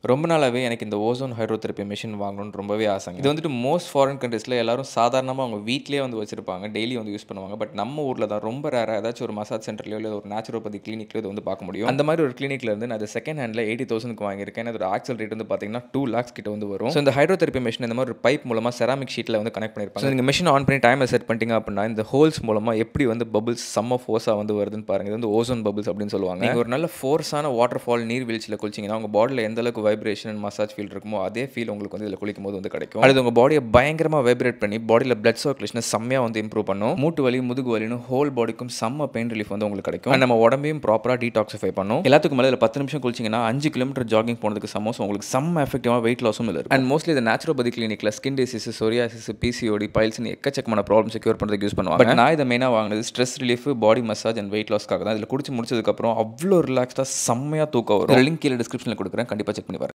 ரொம்ப நாளாவே எனக்கு இந்த ஓசோன் ஹைட்ரோதெரப்பி மிஷின் வாங்கணும்னு ரொம்பவே ஆசைங்க இது வந்துட்டு மோஸ்ட் ஃபாரின் கண்ட்ரீஸில் எல்லாரும் சாதாரணமாக அவங்க வீட்லேயே வந்து வச்சிருப்பாங்க டெய்லி வந்து யூஸ் பண்ணுவாங்க பட் நம்ம ஊரில் தான் ரொம்ப ரேராக ஏதாச்சும் ஒரு மசாஜ் சென்டர்லையோ இல்லை ஒரு நேச்சுரோபதி கிளினிக்லையோ இது வந்து பார்க்க முடியும் அந்த மாதிரி ஒரு கிளினிக்ல இருந்து நான் அது செகண்ட் ஹேண்டில் எயிட்டி தௌசண்ட்க்கு வாங்கியிருக்கேன் அதோட ஆக்சல் ரேட் வந்து பார்த்தீங்கன்னா டூ லேக்ஸ் கிட்ட வந்து வரும் ஸோ இந்த ஹைட்ரோதெரப்பி மிஷின் இந்த மாதிரி ஒரு பைப் மூலமாக செராமிக் ஷீட்டில் வந்து கனெக்ட் பண்ணியிருப்பாங்க நீங்கள் மிஷின் ஆன் பண்ணி டைமை செட் பண்ணிட்டீங்க அப்படின்னா இந்த ஹோல்ஸ் மூலமாக எப்படி வந்து பபிள்ஸ் செம்ம ஃபோர்ஸாக வந்து வருதுன்னு பாருங்க இது வந்து ஓசோன் பபிள்ஸ் அப்படின்னு சொல்லுவாங்க நீங்கள் ஒரு நல்ல ஃபோர்ஸான வாட்டர் ஃபால் நீர்வீழ்ச்சியில் குளிச்சிங்கன்னா உங்கள் பாடியில் எந்த அளவுக்கு வைப்ரேஷன் மசாஜ் ஃபீல் இருக்குமோ அதே ஃபீல் உங்களுக்கு வந்து இதில் குளிக்கும் போது வந்து கிடைக்கும் அது உங்கள் பாடியை பயங்கரமாக வைப்ரேட் பண்ணி பாடியில் பிளட் சர்க்குலேஷனை செம்மையாக வந்து இம்ப்ரூவ் பண்ணும் மூட்டு வலி முதுகு வலின்னு ஹோல் பாடிக்கும் செம்ம பெயின் ரிலீஃப் வந்து உங்களுக்கு கிடைக்கும் And நம்ம உடம்பையும் ப்ராப்பராக டீடாக்சிஃபை பண்ணும் எல்லாத்துக்கும் மேலே இதில் பத்து நிமிஷம் குளிச்சிங்கன்னா அஞ்சு கிலோமீட்டர் ஜாகிங் போனதுக்கு சமோஸ் உங்களுக்கு செம்ம எஃபெக்டிவாக வெயிட் லாஸும் இல்லை அண்ட் மோஸ்ட்லி இந்த நேச்சுரோபதி கிளினிக்கில் ஸ்கின் டிசீஸ் சொரியாசிஸ் பிசிஓடி பைல்ஸ்னு எக்கச்சக்கமான ப்ராப்ளம்ஸ் கியூர் பண்ணுறதுக்கு யூஸ் பண்ணுவாங்க பட் நான் இதை மெயினாக வாங்கினது stress relief body massage and weight லாஸ்க்காக தான் இதில் குடிச்சு முடிச்சதுக்கப்புறம் அவ்வளோ ரிலாக்ஸ்டாக செம்மையாக தூக்கம் வரும் லிங்க் கீழே டிஸ்கிரிப்ஷனில் கொடுக்குறேன் கண்டிப்பாக செக் பண்ணி பாருங்க